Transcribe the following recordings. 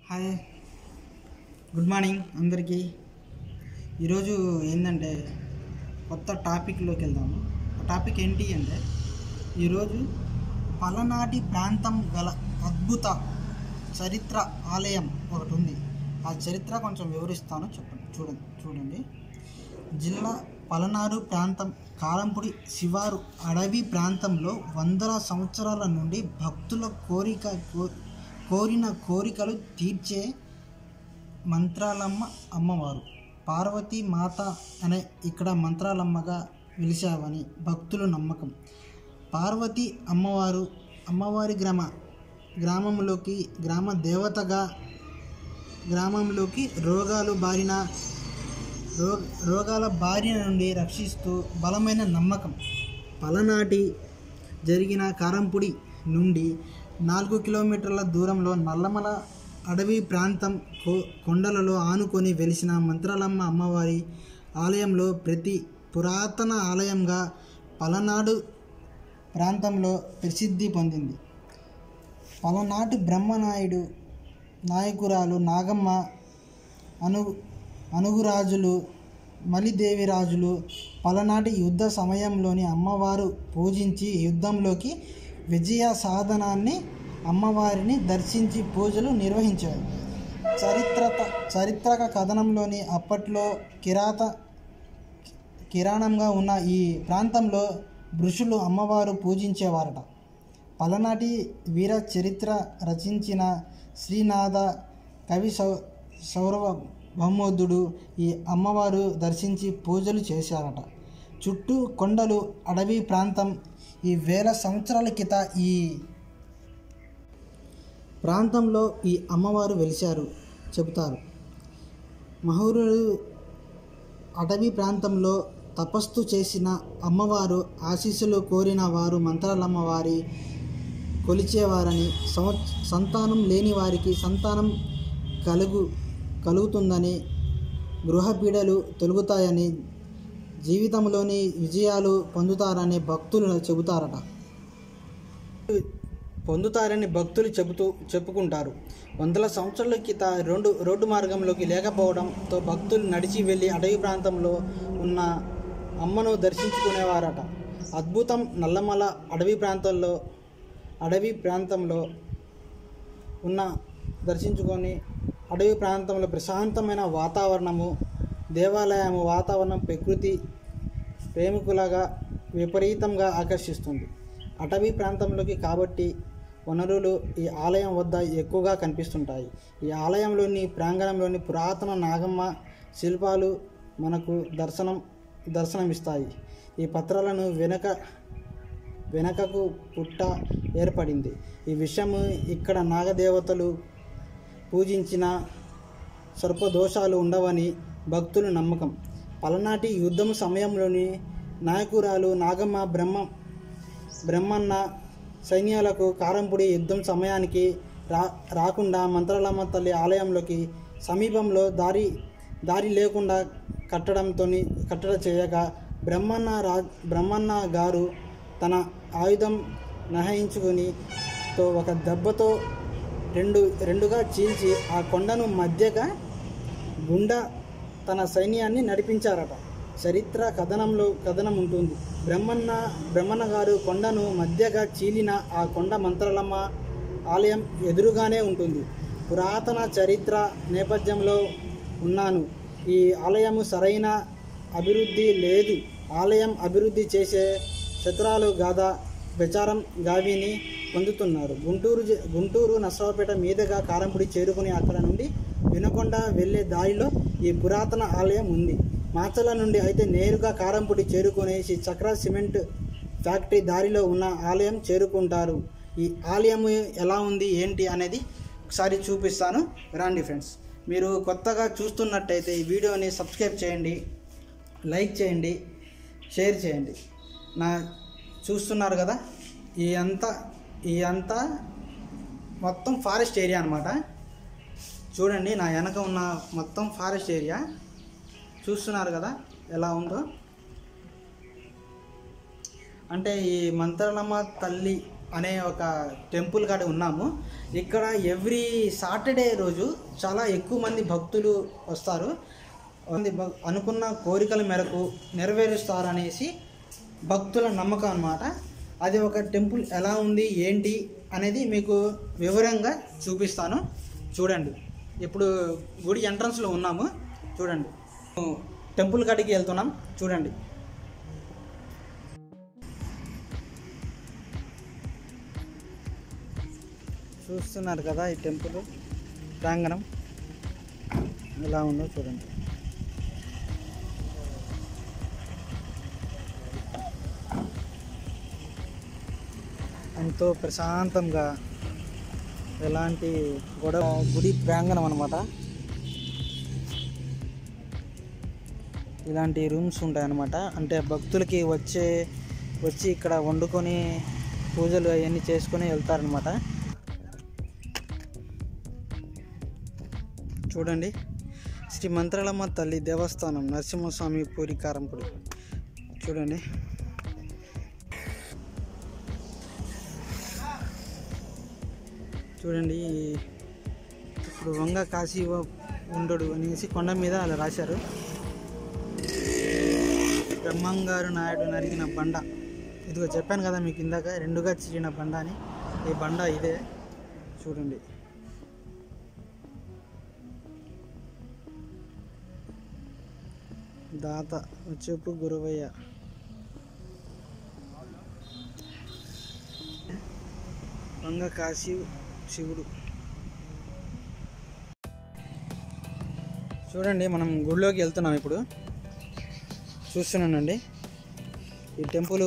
Hi good morning అందరికీ ఈరోజు ఏంటంటే కొత్త టాపిక్లోకి వెళ్దాము ఆ టాపిక్ ఏంటి అంటే ఈరోజు పలనాటి ప్రాంతం గల అద్భుత చరిత్ర ఆలయం ఒకటి ఉంది ఆ చరిత్ర కొంచెం వివరిస్తాను చెప్పండి చూడండి చూడండి జిల్లా పలనాడు ప్రాంతం కారంపుడి శివారు అడవి ప్రాంతంలో వందల సంవత్సరాల నుండి భక్తుల కోరిక కో- కోరిన కోరికలు తీర్చే మంత్రాలమ్మ అమ్మవారు పార్వతీ మాత అనే ఇక్కడ మంత్రాలమ్మగా వెలిశావని భక్తుల నమ్మకం పార్వతి అమ్మవారు అమ్మవారి గ్రామ గ్రామంలోకి గ్రామ దేవతగా గ్రామంలోకి రోగాలు బారిన రో రోగాల బారిన నుండి రక్షిస్తూ బలమైన నమ్మకం పలనాటి జరిగిన కారంపుడి నుండి నాలుగు కిలోమీటర్ల దూరంలో నల్లమల అడవి ప్రాంతం కో కొండలలో ఆనుకొని వెలిసిన మంత్రాలమ్మ అమ్మవారి ఆలయంలో ప్రతి పురాతన ఆలయంగా పలనాడు ప్రాంతంలో ప్రసిద్ధి పొందింది పలనాటి బ్రహ్మనాయుడు నాయకురాలు నాగమ్మ అను అనుగురాజులు మలిదేవి రాజులు పలనాటి యుద్ధ సమయంలోని అమ్మవారు పూజించి యుద్ధంలోకి విజయ సాధనాన్ని అమ్మవారిని దర్శించి పూజలు నిర్వహించారు చరిత్రత చారిత్రక కథనంలోని అప్పట్లో కిరాత కిరాణంగా ఉన్న ఈ ప్రాంతంలో ఋషులు అమ్మవారు పూజించేవారట పలనాటి వీర చరిత్ర రచించిన శ్రీనాథ కవి సౌ సౌరవ బహ్మోదుడు ఈ అమ్మవారు దర్శించి పూజలు చేశారట చుట్టూ కొండలు అడవి ప్రాంతం ఈ వేల సంవత్సరాల కింద ఈ ప్రాంతంలో ఈ అమ్మవారు వెలిశారు చెబుతారు మహూరుడు అటవీ ప్రాంతంలో తపస్సు చేసిన అమ్మవారు ఆశీస్సులు కోరిన వారు మంత్రాలమ్మవారి కొలిచేవారని సంవ సంతానం లేని వారికి సంతానం కలుగు కలుగుతుందని గృహపీడలు తొలుగుతాయని జీవితంలోని విజయాలు పొందుతారని భక్తులు చెబుతారట పొందుతారని భక్తులు చెబుతూ చెప్పుకుంటారు వందల సంవత్సరాల క్రితం రెండు రోడ్డు మార్గంలోకి లేకపోవడంతో భక్తులు నడిచి వెళ్ళి అడవి ప్రాంతంలో ఉన్న అమ్మను దర్శించుకునేవారట అద్భుతం నల్లమల అడవి ప్రాంతంలో అడవి ప్రాంతంలో ఉన్న దర్శించుకొని అడవి ప్రాంతంలో ప్రశాంతమైన వాతావరణము దేవాలయము వాతావరణం ప్రకృతి ప్రేమికులగా విపరీతంగా ఆకర్షిస్తుంది అటవీ ప్రాంతంలోకి కాబట్టి వనరులు ఈ ఆలయం వద్ద ఎక్కువగా కనిపిస్తుంటాయి ఈ ఆలయంలోని ప్రాంగణంలోని పురాతన నాగమ్మ శిల్పాలు మనకు దర్శనం దర్శనమిస్తాయి ఈ పత్రాలను వెనక వెనకకు పుట్ట ఏర్పడింది ఈ విషయము ఇక్కడ నాగదేవతలు పూజించిన సర్పదోషాలు ఉండవని భక్తుల నమ్మకం పలనాటి యుద్ధం సమయంలోని నాయకురాలు నాగమ్మ బ్రహ్మ బ్రహ్మన్న సైన్యాలకు కారంపుడి యుద్ధం సమయానికి రా రాకుండా మంత్రాలమ్మ తల్లి ఆలయంలోకి సమీపంలో దారి దారి లేకుండా కట్టడంతో కట్టడ చేయగా బ్రహ్మన్న రా బ్రహ్మన్న గారు తన ఆయుధం నహయించుకుని తో ఒక దెబ్బతో రెండు రెండుగా చీల్చి ఆ కొండను మధ్యగా గుండా తన సైన్యాన్ని నడిపించారట చరిత్ర కథనంలో కథనం ఉంటుంది బ్రహ్మన్న బ్రహ్మన్న గారు కొండను మధ్యగా చీలిన ఆ కొండ మంత్రాలమ్మ ఆలయం ఎదురుగానే ఉంటుంది పురాతన చరిత్ర నేపథ్యంలో ఉన్నాను ఈ ఆలయము సరైన అభివృద్ధి లేదు ఆలయం అభివృద్ధి చేసే శత్రాలు గాథ ప్రచారం గావిని పొందుతున్నారు గుంటూరు జి- గుంటూరు నర్సరావుపేట మీదుగా కారంపుడి చేరుకుని అక్కడ నుండి వినకొండ వెళ్ళే దారిలో ఈ పురాతన ఆలయం ఉంది మాచల నుండి అయితే నేరుగా కారంపుడి చేరుకుని శ్రీ చక్ర సిమెంట్ ఫ్యాక్టరీ దారిలో ఉన్న ఆలయం చేరుకుంటారు ఈ ఆలయం ఎలా ఉంది ఏంటి అనేది ఒకసారి చూపిస్తాను రండి ఫ్రెండ్స్ మీరు కొత్తగా చూస్తున్నట్టయితే ఈ వీడియోని సబ్స్క్రైబ్ చేయండి లైక్ చేయండి షేర్ చేయండి నా చూస్తున్నారు కదా ఈ అంతా ఈ అంతా మొత్తం ఫారెస్ట్ ఏరియా అనమాట చూడండి నా వెనక ఉన్న మొత్తం ఫారెస్ట్ ఏరియా చూస్తున్నారు కదా ఎలా ఉందో అంటే ఈ మంత్రాలమ్మ తల్లి అనే ఒక టెంపుల్ కాడ ఉన్నాము ఇక్కడ ఎవ్రీ సాటర్డే రోజు చాలా ఎక్కువ మంది భక్తులు వస్తారు మంది భక్- అనుకున్న కోరికల మేరకు నెరవేరుస్తారనేసి భక్తుల నమ్మకం అన్నమాట అది ఒక టెంపుల్ ఎలా ఉంది ఏంటి అనేది మీకు వివరంగా చూపిస్తాను చూడండి ఇప్పుడు గుడి ఎంట్రన్స్లో ఉన్నాము చూడండి టెంపుల్ కాడికి వెళ్తున్నాం చూడండి చూస్తున్నారు కదా ఈ టెంపుల్ ప్రాంగణం ఎలా ఉందో చూడండి ఎంతో ప్రశాంతంగా ఎలాంటి గొడవ గుడి ప్రాంగణం అనమాట ఇలాంటి రూమ్స్ ఉంటాయన్నమాట అంటే భక్తులకి వచ్చే వచ్చి ఇక్కడ వండుకొని పూజలు అవన్నీ చేసుకొని వెళ్తారనమాట చూడండి శ్రీ మంత్రాలమ్మ తల్లి దేవస్థానం నరసింహస్వామి పూరి కారంపూడి చూడండి చూడండి ఇప్పుడు వంగ కాశీ ఉండడు అనేసి కొండ మీద అలా రాశారు బ్రహ్మంగారు నాయుడు నరికిన బండ ఇదిగో చెప్పాను కదా మీకు ఇందాక రెండుగా చీరిన బండ అని ఈ బండ ఇదే చూడండి దాత చెప్పు గురువయ్య వంగ కాశీ శివుడు చూడండి మనం గుడిలోకి వెళ్తున్నాం ఇప్పుడు చూస్తున్నానండి ఈ టెంపుల్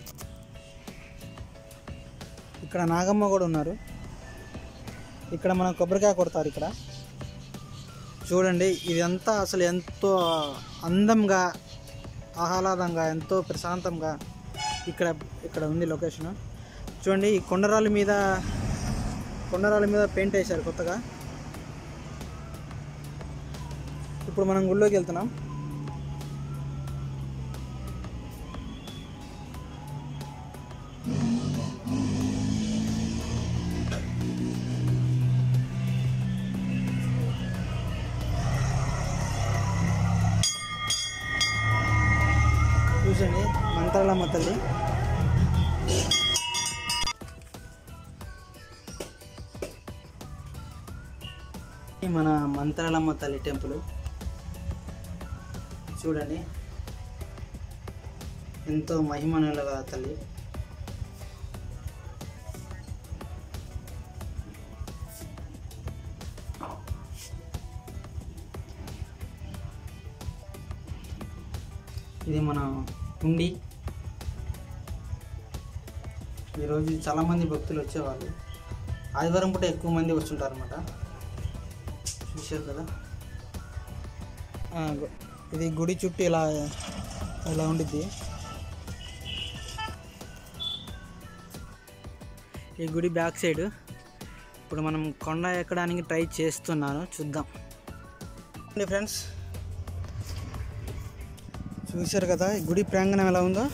ఇక్కడ నాగమ్మ కూడా ఉన్నారు ఇక్కడ మనం కొబ్బరికాయ కొడతారు ఇక్కడ చూడండి ఇదంతా అసలు ఎంతో అందంగా ఆహ్లాదంగా ఎంతో ప్రశాంతంగా ఇక్కడ ఇక్కడ ఉంది లొకేషన్ చూడండి ఈ కొండరాళ్ళ మీద కొండరాళ్ళ మీద పెయింట్ వేశారు కొత్తగా ఇప్పుడు మనం గుళ్ళోకి వెళ్తున్నాం చూసండి మంత్రాలమ్మ తల్లి ఇది మన మంత్రాలమ్మ తల్లి టెంపుల్ చూడండి ఎంతో మహిమనులుగా తల్లి ఇది మన హుండి ఈరోజు చాలామంది భక్తులు వచ్చేవాళ్ళు ఆదివారం పూట ఎక్కువ మంది వస్తుంటారు అనమాట చూశారు కదా ఆ, గు- ఇది గుడి చుట్టూ ఇలా ఇలా ఉండిద్ది ఈ గుడి బ్యాక్ సైడ్ ఇప్పుడు మనం కొండ ఎక్కడానికి ట్రై చేస్తున్నాను చూద్దాం ఫ్రెండ్స్ చూశారు కదా ఈ గుడి ప్రాంగణం ఎలా ఉందో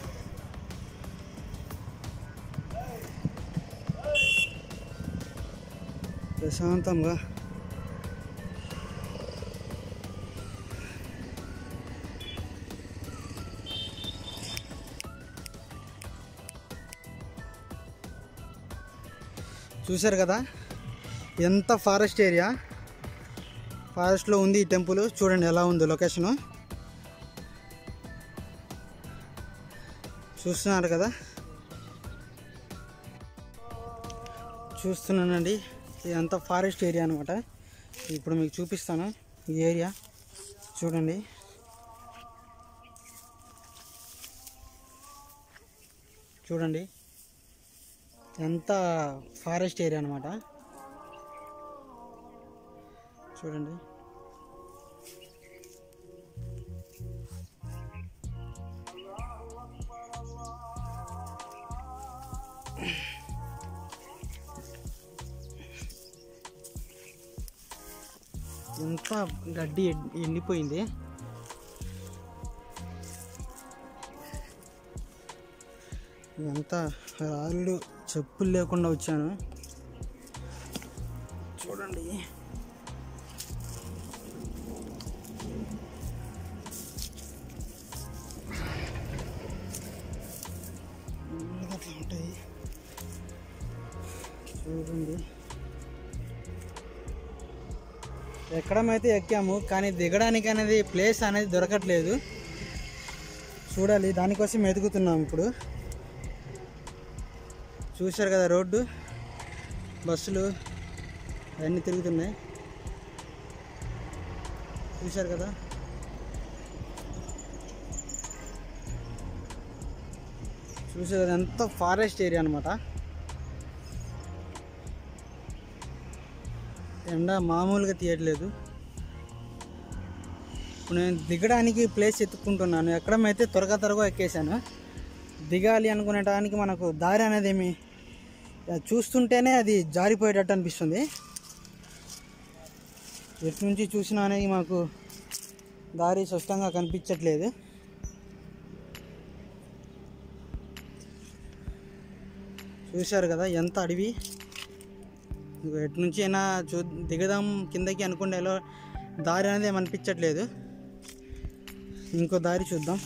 ప్రశాంతంగా చూశారు కదా ఎంత ఫారెస్ట్ ఏరియా ఫారెస్ట్లో ఉంది ఈ టెంపుల్ చూడండి ఎలా ఉందో లొకేషను చూస్తున్నారు కదా చూస్తున్నానండి ఇదంతా ఫారెస్ట్ ఏరియా అనమాట ఇప్పుడు మీకు చూపిస్తాను ఈ ఏరియా చూడండి చూడండి ఎంత ఫారెస్ట్ ఏరియా అనమాట చూడండి ఎంత గడ్డి ఎండి- ఎండిపోయింది ఇదంతా రాళ్ళు చెప్పులు లేకుండా వచ్చాను చూడండి ఇంకా అట్లా ఉంటాయి చూడండి ఎక్కడమైతే ఎక్కాము కానీ దిగడానికి అనేది ప్లేస్ అనేది దొరకట్లేదు చూడాలి దానికోసం వెతుకుతున్నాం ఇప్పుడు చూశారు కదా రోడ్డు బస్సులు అవన్నీ తిరుగుతున్నాయి చూశారు కదా చూసారు కదా ఎంత ఫారెస్ట్ ఏరియా అనమాట ఎండ మామూలుగా తీయట్లేదు ఇప్పుడు నేను దిగడానికి ప్లేస్ ఎత్తుక్కుంటున్నాను ఎక్కడమైతే త్వరగా త్వరగా ఎక్కేసాను దిగాలి అనుకునేటానికి మనకు దారి అనేది ఏమి అది చూస్తుంటేనే అది జారిపోయేటట్టు అనిపిస్తుంది ఎటు నుంచి చూసినా అనేది మాకు దారి స్పష్టంగా కనిపించట్లేదు చూశారు కదా ఎంత అడవి ఇదిగో ఎటు నుంచి అయినా చూ దిగదాం కిందకి అనుకుంటే ఎలా దారి అనేది ఏమి అనిపించట్లేదు ఇంకో దారి చూద్దాం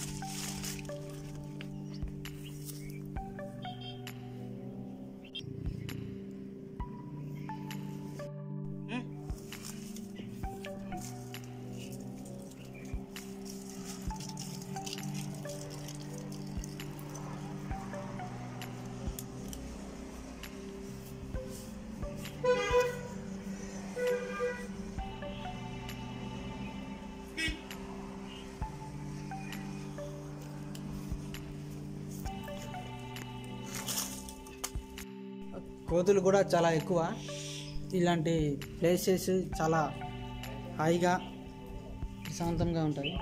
కోతులు కూడా చాలా ఎక్కువ ఇలాంటి ప్లేసెస్ చాలా హాయిగా ప్రశాంతంగా ఉంటాయి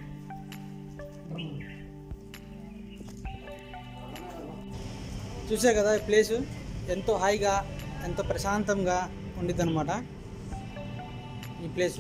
చూసే కదా ఈ ప్లేసు ఎంతో హాయిగా ఎంతో ప్రశాంతంగా ఉండిద్ది అనమాట ఈ ప్లేసు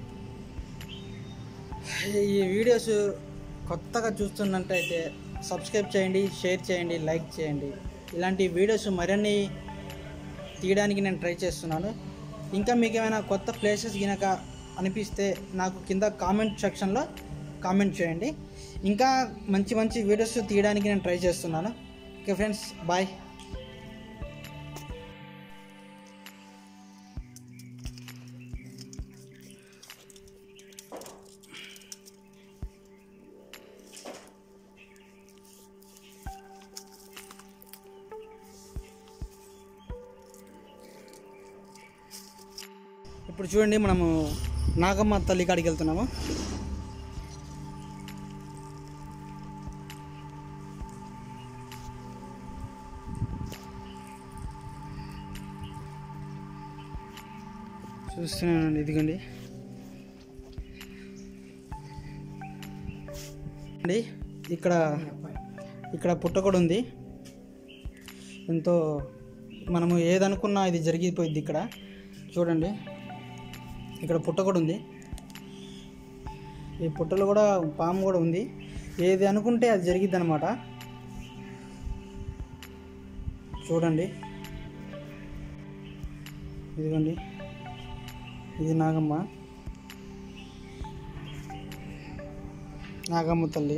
ఈ వీడియోస్ కొత్తగా చూస్తున్నట్టయితే సబ్స్క్రైబ్ చేయండి షేర్ చేయండి లైక్ చేయండి ఇలాంటి వీడియోస్ మరిన్ని తీయడానికి నేను ట్రై చేస్తున్నాను ఇంకా మీకు ఏమైనా కొత్త ప్లేసెస్ గినక అనిపిస్తే నాకు కింద కామెంట్ సెక్షన్లో కామెంట్ చేయండి ఇంకా మంచి మంచి వీడియోస్ తీయడానికి నేను ట్రై చేస్తున్నాను ఓకే ఫ్రెండ్స్ బాయ్ ఇప్పుడు చూడండి మనము నాగమ్మ తల్లి కాడికి వెళ్తున్నాము చూస్తున్నానండి ఇదిగోండి అండి ఇక్కడ ఇక్కడ పుట్ట కూడా ఉంది ఎంతో మనము ఏదనుకున్నా ఇది జరిగిపోయింది ఇక్కడ చూడండి ఇక్కడ పుట్ట కూడా ఉంది ఈ పుట్టలో కూడా పాము కూడా ఉంది ఏది అనుకుంటే అది జరిగిద్ది అనమాట చూడండి ఇదిగోండి ఇది నాగమ్మ నాగమ్మ తల్లి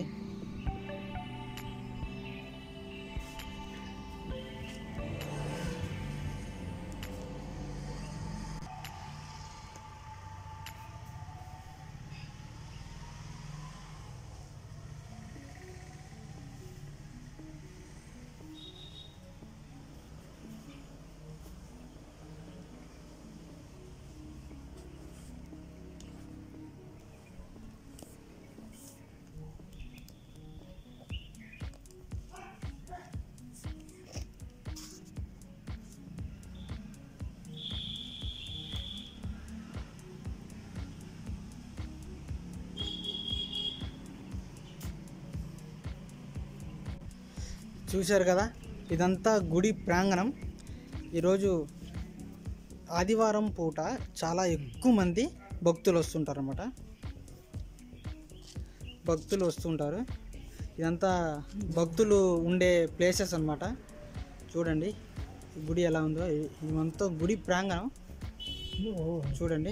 చూశారు కదా ఇదంతా గుడి ప్రాంగణం ఈరోజు ఆదివారం పూట చాలా ఎక్కువ మంది భక్తులు వస్తుంటారు అన్నమాట భక్తులు వస్తుంటారు ఇదంతా భక్తులు ఉండే ప్లేసెస్ అన్నమాట చూడండి ఈ గుడి ఎలా ఉందో ఇ- ఇదంతా గుడి ప్రాంగణం చూడండి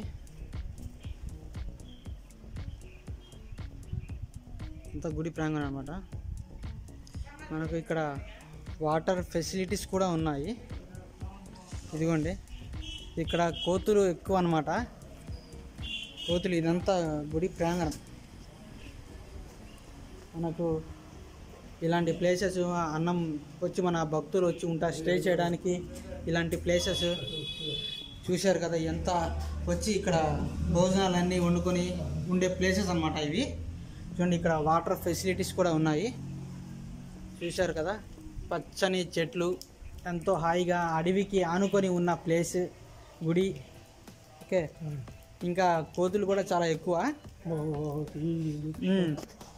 ఇంత గుడి ప్రాంగణం అనమాట మనకు ఇక్కడ వాటర్ ఫెసిలిటీస్ కూడా ఉన్నాయి ఇదిగోండి ఇక్కడ కోతులు ఎక్కువ అనమాట కోతులు ఇదంతా గుడి ప్రాంగణం మనకు ఇలాంటి ప్లేసెస్ అన్నం వచ్చి మన భక్తులు వచ్చి ఉంటారు స్టే చేయడానికి ఇలాంటి ప్లేసెస్ చూశారు కదా ఎంత వచ్చి ఇక్కడ భోజనాలన్నీ వండుకొని ఉండే ప్లేసెస్ అన్నమాట ఇవి చూడండి ఇక్కడ వాటర్ ఫెసిలిటీస్ కూడా ఉన్నాయి చూశారు కదా పచ్చని చెట్లు ఎంతో హాయిగా అడవికి ఆనుకొని ఉన్న ప్లేస్ గుడి ఓకే ఇంకా కోతులు కూడా చాలా ఎక్కువ ఉమ్.